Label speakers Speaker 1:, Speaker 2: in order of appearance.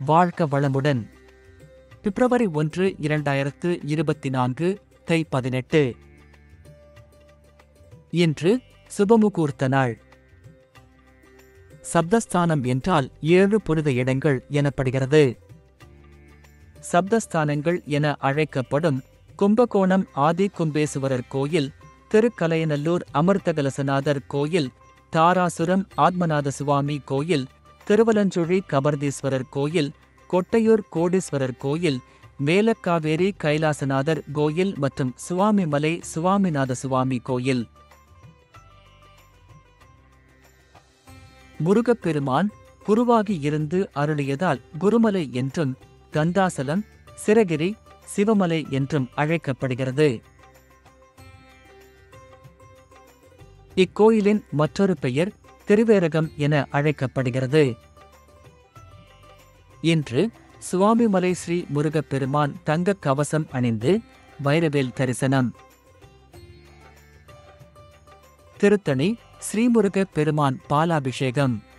Speaker 1: வாழ்க வளமுடன் பிப்ரவரி ஒன்று இரண்டாயிரத்து இருபத்தி நான்கு தை பதினெட்டு இன்று சுபமுகூர்த்த நாள் சப்தஸ்தானம் என்றால் ஏழு புனித இடங்கள் எனப்படுகிறது சப்தஸ்தானங்கள் என அழைக்கப்படும் கும்பகோணம் ஆதி கும்பேசுவரர் கோயில் திருக்கலையநல்லூர் அமிர்தகலசநாதர் கோயில் தாராசுரம் ஆத்மநாத சுவாமி கோயில் திருவலஞ்சுழி கபர்தீஸ்வரர் கோயில் கொட்டையூர் கோடீஸ்வரர் கோயில் மேலக்காவேரி கைலாசநாதர் கோயில் மற்றும் சுவாமிமலை சுவாமிநாத சுவாமி கோயில் முருகப்பெருமான் குருவாகி இருந்து அருளியதால் குருமலை என்றும் கந்தாசலம் சிரகிரி சிவமலை என்றும் அழைக்கப்படுகிறது இக்கோயிலின் மற்றொரு பெயர் திருவேரகம் என அழைக்கப்படுகிறது இன்று சுவாமிமலை ஸ்ரீ முருகப்பெருமான் தங்கக் கவசம் அணிந்து வைரவேல் தரிசனம் திருத்தணி ஸ்ரீமுருக பெருமான் பாலாபிஷேகம்